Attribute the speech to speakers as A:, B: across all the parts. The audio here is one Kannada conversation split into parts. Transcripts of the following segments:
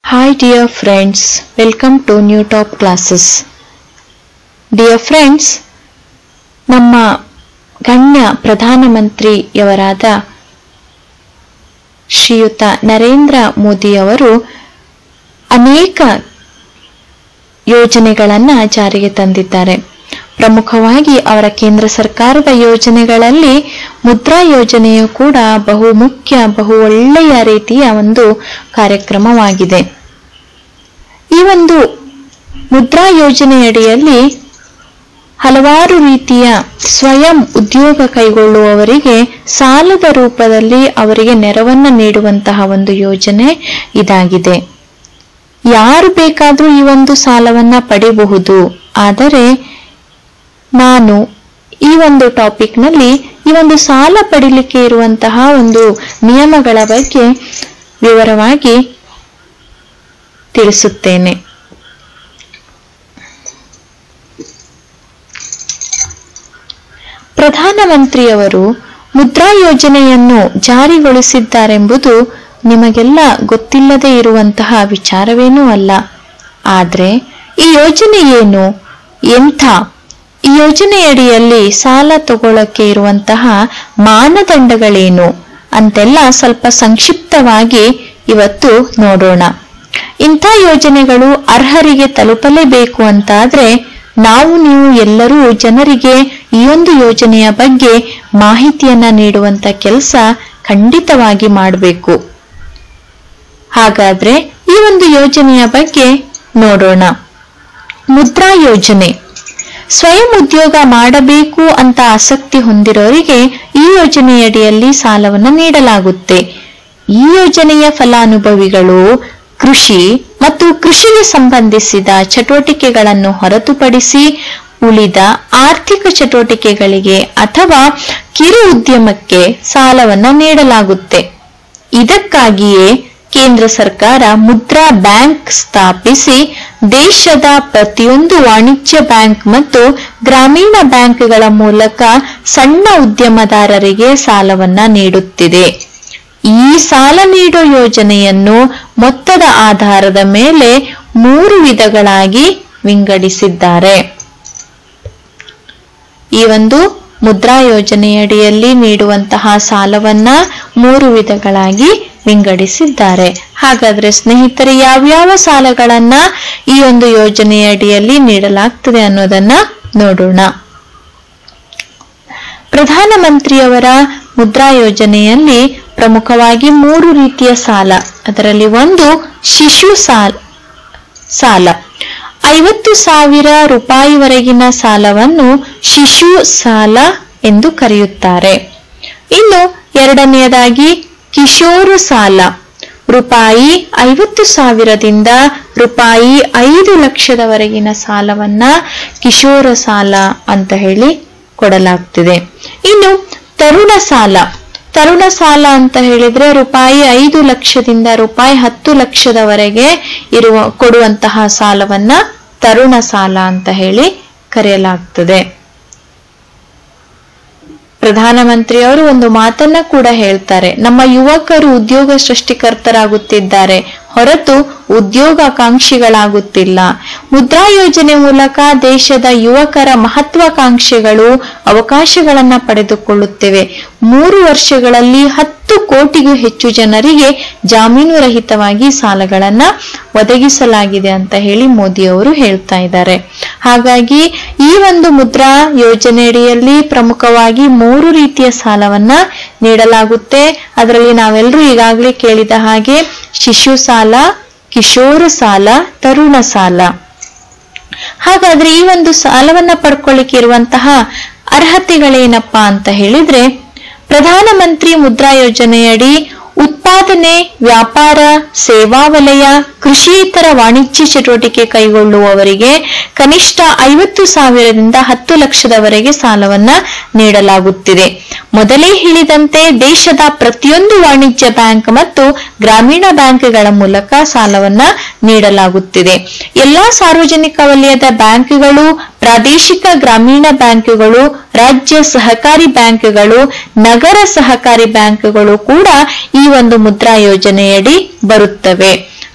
A: Hi dear friends, welcome to New Top Classes. Dear friends, ನಮ್ಮ ಗಣ್ಯ ಪ್ರಧಾನಮಂತ್ರಿಯವರಾದ ಶ್ರೀಯುತ ನರೇಂದ್ರ ಮೋದಿಯವರು ಅನೇಕ ಯೋಜನೆಗಳನ್ನ ಜಾರಿಗೆ ತಂದಿದ್ದಾರೆ ಪ್ರಮುಖವಾಗಿ ಅವರ ಕೇಂದ್ರ ಸರ್ಕಾರದ ಯೋಜನೆಗಳಲ್ಲಿ ಮುದ್ರಾ ಯೋಜನೆಯು ಕೂಡ ಬಹು ಮುಖ್ಯ ಬಹು ಒಳ್ಳೆಯ ರೀತಿಯ ಒಂದು ಕಾರ್ಯಕ್ರಮವಾಗಿದೆ ಈ ಒಂದು ಮುದ್ರಾ ಯೋಜನೆಯಡಿಯಲ್ಲಿ ಹಲವಾರು ರೀತಿಯ ಸ್ವಯಂ ಉದ್ಯೋಗ ಕೈಗೊಳ್ಳುವವರಿಗೆ ಸಾಲದ ರೂಪದಲ್ಲಿ ಅವರಿಗೆ ನೆರವನ್ನ ನೀಡುವಂತಹ ಒಂದು ಯೋಜನೆ ಇದಾಗಿದೆ ಯಾರು ಬೇಕಾದ್ರೂ ಈ ಒಂದು ಸಾಲವನ್ನ ಪಡೆಯಬಹುದು ಆದರೆ ನಾನು ಈ ಒಂದು ಟಾಪಿಕ್ನಲ್ಲಿ ಈ ಒಂದು ಸಾಲ ಪಡಿಲಿಕ್ಕೆ ಇರುವಂತಹ ಒಂದು ನಿಯಮಗಳ ಬಗ್ಗೆ ವಿವರವಾಗಿ ತಿಳಿಸುತ್ತೇನೆ ಪ್ರಧಾನಮಂತ್ರಿಯವರು ಮುದ್ರಾ ಯೋಜನೆಯನ್ನು ಜಾರಿಗೊಳಿಸಿದ್ದಾರೆಂಬುದು ನಿಮಗೆಲ್ಲ ಗೊತ್ತಿಲ್ಲದೆ ಇರುವಂತಹ ವಿಚಾರವೇನೂ ಅಲ್ಲ ಆದ್ರೆ ಈ ಯೋಜನೆ ಏನು ಎಂಥ ಈ ಯೋಜನೆಯಡಿಯಲ್ಲಿ ಸಾಲ ತಗೊಳ್ಳಕ್ಕೆ ಇರುವಂತಹ ಮಾನದಂಡಗಳೇನು ಅಂತೆಲ್ಲ ಸ್ವಲ್ಪ ಸಂಕ್ಷಿಪ್ತವಾಗಿ ಇವತ್ತು ನೋಡೋಣ ಇಂಥ ಯೋಜನೆಗಳು ಅರ್ಹರಿಗೆ ತಲುಪಲೇಬೇಕು ಅಂತಾದ್ರೆ ನಾವು ನೀವು ಎಲ್ಲರೂ ಜನರಿಗೆ ಈ ಒಂದು ಯೋಜನೆಯ ಬಗ್ಗೆ ಮಾಹಿತಿಯನ್ನ ನೀಡುವಂತ ಕೆಲಸ ಖಂಡಿತವಾಗಿ ಮಾಡಬೇಕು ಹಾಗಾದ್ರೆ ಈ ಒಂದು ಯೋಜನೆಯ ಬಗ್ಗೆ ನೋಡೋಣ ಮುದ್ರಾ ಯೋಜನೆ ಸ್ವಯಂ ಉದ್ಯೋಗ ಮಾಡಬೇಕು ಅಂತ ಆಸಕ್ತಿ ಹೊಂದಿರೋರಿಗೆ ಈ ಯೋಜನೆಯಡಿಯಲ್ಲಿ ಸಾಲವನ್ನು ನೀಡಲಾಗುತ್ತೆ ಈ ಯೋಜನೆಯ ಫಲಾನುಭವಿಗಳು ಕೃಷಿ ಮತ್ತು ಕೃಷಿಗೆ ಸಂಬಂಧಿಸಿದ ಚಟುವಟಿಕೆಗಳನ್ನು ಹೊರತುಪಡಿಸಿ ಉಳಿದ ಆರ್ಥಿಕ ಚಟುವಟಿಕೆಗಳಿಗೆ ಅಥವಾ ಕಿರು ಉದ್ಯಮಕ್ಕೆ ಸಾಲವನ್ನ ನೀಡಲಾಗುತ್ತೆ ಇದಕ್ಕಾಗಿಯೇ ಕೇಂದ್ರ ಸರ್ಕಾರ ಮುದ್ರಾ ಬ್ಯಾಂಕ್ ಸ್ಥಾಪಿಸಿ ದೇಶದ ಪ್ರತಿಯೊಂದು ವಾಣಿಜ್ಯ ಬ್ಯಾಂಕ್ ಮತ್ತು ಗ್ರಾಮೀಣ ಬ್ಯಾಂಕ್ಗಳ ಮೂಲಕ ಸಣ್ಣ ಉದ್ಯಮದಾರರಿಗೆ ಸಾಲವನ್ನ ನೀಡುತ್ತಿದೆ ಈ ಸಾಲ ನೀಡೋ ಯೋಜನೆಯನ್ನು ಮೊತ್ತದ ಆಧಾರದ ಮೇಲೆ ಮೂರು ವಿಧಗಳಾಗಿ ವಿಂಗಡಿಸಿದ್ದಾರೆ ಈ ಒಂದು ಮುದ್ರಾ ಯೋಜನೆಯಡಿಯಲ್ಲಿ ನೀಡುವಂತಹ ಸಾಲವನ್ನ ಮೂರು ವಿಧಗಳಾಗಿ ವಿಂಗಡಿಸಿದ್ದಾರೆ ಹಾಗಾದ್ರೆ ಸ್ನೇಹಿತರೆ ಯಾವ್ಯಾವ ಸಾಲಗಳನ್ನ ಈ ಒಂದು ಯೋಜನೆಯಡಿಯಲ್ಲಿ ನೀಡಲಾಗ್ತದೆ ಅನ್ನೋದನ್ನ ನೋಡೋಣ ಪ್ರಧಾನಮಂತ್ರಿಯವರ ಮುದ್ರಾ ಯೋಜನೆಯಲ್ಲಿ ಪ್ರಮುಖವಾಗಿ ಮೂರು ರೀತಿಯ ಸಾಲ ಅದರಲ್ಲಿ ಒಂದು ಶಿಶು ಸಾಲ ಸಾಲ ಐವತ್ತು ಸಾವಿರ ರೂಪಾಯಿವರೆಗಿನ ಸಾಲವನ್ನು ಶಿಶು ಸಾಲ ಎಂದು ಕರೆಯುತ್ತಾರೆ ಇನ್ನು ಎರಡನೆಯದಾಗಿ ಕಿಶೋರು ಸಾಲ ರೂಪಾಯಿ ಐವತ್ತು ಸಾವಿರದಿಂದ ರೂಪಾಯಿ ಐದು ಲಕ್ಷದವರೆಗಿನ ಸಾಲವನ್ನ ಕಿಶೋರ ಸಾಲ ಅಂತ ಹೇಳಿ ಕೊಡಲಾಗ್ತಿದೆ ಇನ್ನು ತರುಣ ಸಾಲ ತರುಣ ಸಾಲ ಅಂತ ಹೇಳಿದ್ರೆ ರೂಪಾಯಿ ಐದು ಲಕ್ಷದಿಂದ ರೂಪಾಯಿ ಹತ್ತು ಲಕ್ಷದವರೆಗೆ ಇರುವ ಕೊಡುವಂತಹ ಸಾಲವನ್ನ ತರುಣ ಸಾಲ ಅಂತ ಹೇಳಿ ಕರೆಯಲಾಗ್ತದೆ ಪ್ರಧಾನಮಂತ್ರಿಯವರು ಒಂದು ಮಾತನ್ನ ಕೂಡ ಹೇಳ್ತಾರೆ ನಮ್ಮ ಯುವಕರು ಉದ್ಯೋಗ ಸೃಷ್ಟಿಕರ್ತರಾಗುತ್ತಿದ್ದಾರೆ ಹೊರತು ಉದ್ಯೋಗಾಕಾಂಕ್ಷಿಗಳಾಗುತ್ತಿಲ್ಲ ಮುದ್ರಾ ಯೋಜನೆ ಮೂಲಕ ದೇಶದ ಯುವಕರ ಮಹತ್ವಾಕಾಂಕ್ಷೆಗಳು ಅವಕಾಶಗಳನ್ನ ಪಡೆದುಕೊಳ್ಳುತ್ತಿವೆ ಮೂರು ವರ್ಷಗಳಲ್ಲಿ ಹತ್ತು ಕೋಟಿಗೂ ಹೆಚ್ಚು ಜನರಿಗೆ ಜಾಮೀನು ರಹಿತವಾಗಿ ಸಾಲಗಳನ್ನ ಒದಗಿಸಲಾಗಿದೆ ಅಂತ ಹೇಳಿ ಮೋದಿ ಅವರು ಹೇಳ್ತಾ ಇದ್ದಾರೆ ಹಾಗಾಗಿ ಈ ಒಂದು ಮುದ್ರಾ ಯೋಜನೆಯಡಿಯಲ್ಲಿ ಪ್ರಮುಖವಾಗಿ ಮೂರು ರೀತಿಯ ಸಾಲವನ್ನ ನೀಡಲಾಗುತ್ತೆ ಅದರಲ್ಲಿ ನಾವೆಲ್ಲರೂ ಈಗಾಗಲೇ ಕೇಳಿದ ಹಾಗೆ ಶಿಶು ಸಾಲ ಕಿಶೋರ ಸಾಲ ತರುಣ ಸಾಲ ಹಾಗಾದ್ರೆ ಈ ಒಂದು ಸಾಲವನ್ನ ಪಡ್ಕೊಳ್ಳಿಕ್ಕೆ ಇರುವಂತಹ ಅರ್ಹತೆಗಳೇನಪ್ಪಾ ಅಂತ ಹೇಳಿದ್ರೆ ಪ್ರಧಾನಮಂತ್ರಿ ಮುದ್ರಾ ಯೋಜನೆಯಡಿ ಉತ್ಪಾದನೆ ವ್ಯಾಪಾರ ಸೇವಾ ವಲಯ ಕೃಷಿಯೇತರ ವಾಣಿಜ್ಯ ಚಟುವಟಿಕೆ ಕೈಗೊಳ್ಳುವವರಿಗೆ ಕನಿಷ್ಠ ಐವತ್ತು ಸಾವಿರದಿಂದ ಹತ್ತು ಲಕ್ಷದವರೆಗೆ ಸಾಲವನ್ನ ನೀಡಲಾಗುತ್ತಿದೆ ಮೊದಲೇ ಹೇಳಿದಂತೆ ದೇಶದ ಪ್ರತಿಯೊಂದು ವಾಣಿಜ್ಯ ಬ್ಯಾಂಕ್ ಮತ್ತು ಗ್ರಾಮೀಣ ಬ್ಯಾಂಕ್ಗಳ ಮೂಲಕ ಸಾಲವನ್ನ ನೀಡಲಾಗುತ್ತಿದೆ ಎಲ್ಲಾ ಸಾರ್ವಜನಿಕ ವಲಯದ ಬ್ಯಾಂಕ್ಗಳು ಪ್ರಾದೇಶಿಕ ಗ್ರಾಮೀಣ ಬ್ಯಾಂಕ್ಗಳು ರಾಜ್ಯ ಸಹಕಾರಿ ಬ್ಯಾಂಕ್ಗಳು ನಗರ ಸಹಕಾರಿ ಬ್ಯಾಂಕ್ಗಳು ಕೂಡ ಈ ಒಂದು ಮುದ್ರಾ ಯೋಜನೆಯಡಿ ಬರುತ್ತವೆ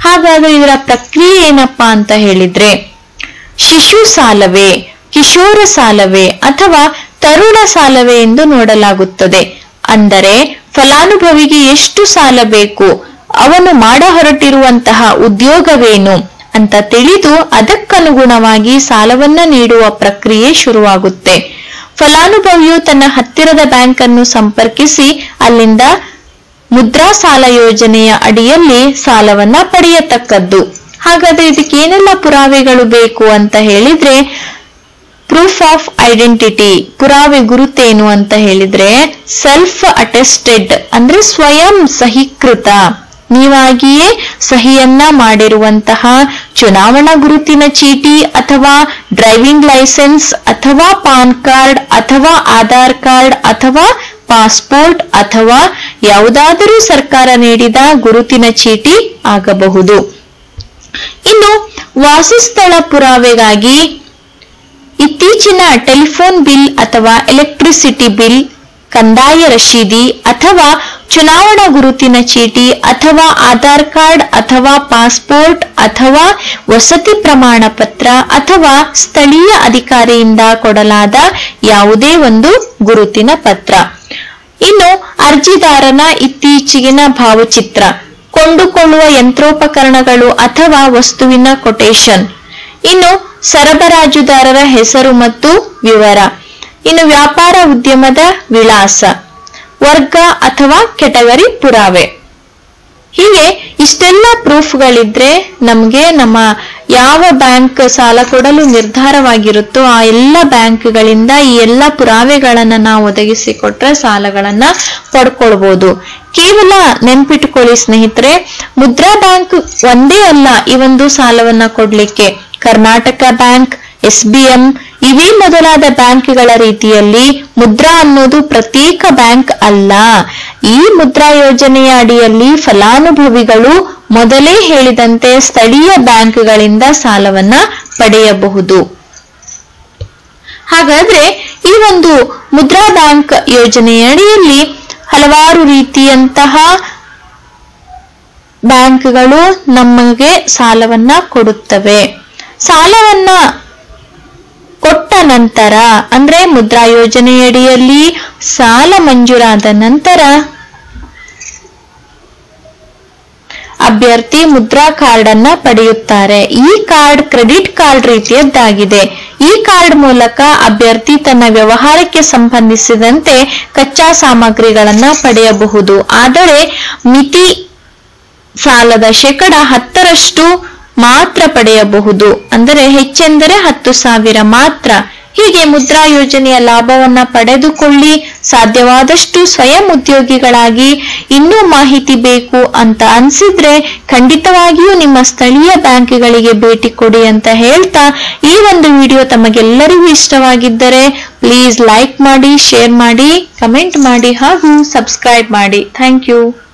A: ಹಾಗಾದ್ರೆ ಇದರ ಪ್ರಕ್ರಿಯೆ ಏನಪ್ಪಾ ಅಂತ ಹೇಳಿದ್ರೆ ಶಿಶು ಸಾಲವೇ ಕಿಶೋರ ಸಾಲವೇ ಅಥವಾ ತರುಣ ಸಾಲವೇ ಎಂದು ನೋಡಲಾಗುತ್ತದೆ ಅಂದರೆ ಫಲಾನುಭವಿಗೆ ಎಷ್ಟು ಸಾಲ ಬೇಕು ಅವನು ಮಾಡ ಹೊರಟಿರುವಂತಹ ಉದ್ಯೋಗವೇನು ಅಂತ ತಿಳಿದು ಅದಕ್ಕನುಗುಣವಾಗಿ ಸಾಲವನ್ನ ನೀಡುವ ಪ್ರಕ್ರಿಯೆ ಶುರುವಾಗುತ್ತೆ ಫಲಾನುಭವಿಯು ತನ್ನ ಹತ್ತಿರದ ಬ್ಯಾಂಕ್ ಅನ್ನು ಸಂಪರ್ಕಿಸಿ ಅಲ್ಲಿಂದ ಮುದ್ರಾ ಸಾಲ ಯೋಜನೆಯ ಅಡಿಯಲ್ಲಿ ಸಾಲವನ್ನ ಪಡೆಯತಕ್ಕದ್ದು ಹಾಗಾದ್ರೆ ಇದಕ್ಕೆ ಏನೆಲ್ಲ ಪುರಾವೆಗಳು ಬೇಕು ಅಂತ ಹೇಳಿದ್ರೆ ಪ್ರೂಫ್ ಆಫ್ ಐಡೆಂಟಿಟಿ ಪುರಾವೆ ಗುರುತೇನು ಅಂತ ಹೇಳಿದ್ರೆ ಸೆಲ್ಫ್ ಅಟೆಸ್ಟೆಡ್ ಅಂದ್ರೆ ಸ್ವಯಂ ಸಹಿಕೃತ ನೀವಾಗಿಯೇ ಸಹಿಯನ್ನ ಮಾಡಿರುವಂತಹ ಚುನಾವಣಾ ಗುರುತಿನ ಚೀಟಿ ಅಥವಾ ಡ್ರೈವಿಂಗ್ ಲೈಸೆನ್ಸ್ ಅಥವಾ ಪಾನ್ ಕಾರ್ಡ್ ಅಥವಾ ಆಧಾರ್ ಕಾರ್ಡ್ ಅಥವಾ ಪಾಸ್ಪೋರ್ಟ್ ಅಥವಾ ಯಾವುದಾದರೂ ಸರ್ಕಾರ ನೀಡಿದ ಗುರುತಿನ ಚೀಟಿ ಆಗಬಹುದು ಇನ್ನು ವಾಸಸ್ಥಳ ಪುರಾವೆಗಾಗಿ ಇತ್ತೀಚಿನ ಟೆಲಿಫೋನ್ ಬಿಲ್ ಅಥವಾ ಎಲೆಕ್ಟ್ರಿಸಿಟಿ ಬಿಲ್ ಕಂದಾಯ ರಶೀದಿ ಅಥವಾ ಚುನಾವಣಾ ಗುರುತಿನ ಚೀಟಿ ಅಥವಾ ಆಧಾರ್ ಕಾರ್ಡ್ ಅಥವಾ ಪಾಸ್ಪೋರ್ಟ್ ಅಥವಾ ವಸತಿ ಪ್ರಮಾಣ ಪತ್ರ ಅಥವಾ ಸ್ಥಳೀಯ ಅಧಿಕಾರಿಯಿಂದ ಕೊಡಲಾದ ಯಾವುದೇ ಒಂದು ಗುರುತಿನ ಪತ್ರ ಇನ್ನು ಅರ್ಜಿದಾರನ ಇತ್ತೀಚಿಗಿನ ಭಾವಚಿತ್ರ ಕೊಂಡುಕೊಳ್ಳುವ ಯಂತ್ರೋಪಕರಣಗಳು ಅಥವಾ ವಸ್ತುವಿನ ಕೊಟೇಶನ್ ಇನ್ನು ಸರಬರಾಜುದಾರರ ಹೆಸರು ಮತ್ತು ವಿವರ ಇನ್ನು ವ್ಯಾಪಾರ ಉದ್ಯಮದ ವಿಳಾಸ ವರ್ಗ ಅಥವಾ ಕೆಟಗರಿ ಪುರಾವೆ ಹೀಗೆ ಇಷ್ಟೆಲ್ಲ ಪ್ರೂಫ್ಗಳಿದ್ರೆ ನಮಗೆ ನಮ್ಮ ಯಾವ ಬ್ಯಾಂಕ್ ಸಾಲ ಕೊಡಲು ನಿರ್ಧಾರವಾಗಿರುತ್ತೋ ಆ ಎಲ್ಲ ಬ್ಯಾಂಕ್ಗಳಿಂದ ಈ ಎಲ್ಲ ಪುರಾವೆಗಳನ್ನ ನಾವು ಒದಗಿಸಿಕೊಟ್ರೆ ಸಾಲಗಳನ್ನ ಪಡ್ಕೊಳ್ಬಹುದು ಕೇವಲ ನೆನ್ಪಿಟ್ಕೊಳ್ಳಿ ಸ್ನೇಹಿತರೆ ಮುದ್ರಾ ಬ್ಯಾಂಕ್ ಒಂದೇ ಅಲ್ಲ ಈ ಒಂದು ಸಾಲವನ್ನ ಕೊಡ್ಲಿಕ್ಕೆ Karnataka bank S B M ಇವೇ ಮೊದಲಾದ ಬ್ಯಾಂಕ್ಗಳ ರೀತಿಯಲ್ಲಿ ಮುದ್ರಾ ಅನ್ನೋದು ಪ್ರತ್ಯೇಕ ಬ್ಯಾಂಕ್ ಅಲ್ಲ ಈ ಮುದ್ರಾ ಯೋಜನೆಯ ಅಡಿಯಲ್ಲಿ ಫಲಾನುಭವಿಗಳು ಮೊದಲೇ ಹೇಳಿದಂತೆ ಸ್ಥಳೀಯ ಬ್ಯಾಂಕ್ಗಳಿಂದ ಸಾಲವನ್ನ ಪಡೆಯಬಹುದು ಹಾಗಾದ್ರೆ ಈ ಒಂದು ಮುದ್ರಾ ಬ್ಯಾಂಕ್ ಯೋಜನೆಯ ಅಡಿಯಲ್ಲಿ ಹಲವಾರು ರೀತಿಯಂತಹ ಬ್ಯಾಂಕ್ಗಳು ನಮಗೆ ಸಾಲವನ್ನ ಕೊಡುತ್ತವೆ ಸಾಲವನ್ನ ಕೊಟ್ಟ ನಂತರ ಅಂದ್ರೆ ಮುದ್ರಾ ಯೋಜನೆಯಡಿಯಲ್ಲಿ ಸಾಲ ಮಂಜೂರಾದ ನಂತರ ಅಭ್ಯರ್ಥಿ ಮುದ್ರಾ ಕಾರ್ಡ್ ಅನ್ನ ಪಡೆಯುತ್ತಾರೆ ಈ ಕಾರ್ಡ್ ಕ್ರೆಡಿಟ್ ಕಾರ್ಡ್ ರೀತಿಯದ್ದಾಗಿದೆ ಈ ಕಾರ್ಡ್ ಮೂಲಕ ಅಭ್ಯರ್ಥಿ ತನ್ನ ವ್ಯವಹಾರಕ್ಕೆ ಸಂಬಂಧಿಸಿದಂತೆ ಕಚ್ಚಾ ಸಾಮಗ್ರಿಗಳನ್ನ ಪಡೆಯಬಹುದು ಆದರೆ ಮಿತಿ ಸಾಲದ ಶೇಕಡ ಹತ್ತರಷ್ಟು ಮಾತ್ರ ಪಡೆಯಬಹುದು ಅಂದರೆ ಹೆಚ್ಚೆಂದರೆ ಹತ್ತು ಸಾವಿರ ಮಾತ್ರ ಹೀಗೆ ಮುದ್ರಾ ಯೋಜನೆಯ ಲಾಭವನ್ನ ಪಡೆದುಕೊಳ್ಳಿ ಸಾಧ್ಯವಾದಷ್ಟು ಸ್ವಯಂ ಉದ್ಯೋಗಿಗಳಾಗಿ ಇನ್ನೂ ಮಾಹಿತಿ ಬೇಕು ಅಂತ ಅನ್ಸಿದ್ರೆ ಖಂಡಿತವಾಗಿಯೂ ನಿಮ್ಮ ಸ್ಥಳೀಯ ಬ್ಯಾಂಕ್ಗಳಿಗೆ ಭೇಟಿ ಕೊಡಿ ಅಂತ ಹೇಳ್ತಾ ಈ ಒಂದು ವಿಡಿಯೋ ತಮಗೆಲ್ಲರಿಗೂ ಇಷ್ಟವಾಗಿದ್ದರೆ ಪ್ಲೀಸ್ ಲೈಕ್ ಮಾಡಿ ಶೇರ್ ಮಾಡಿ ಕಮೆಂಟ್ ಮಾಡಿ ಹಾಗೂ ಸಬ್ಸ್ಕ್ರೈಬ್ ಮಾಡಿ ಥ್ಯಾಂಕ್ ಯು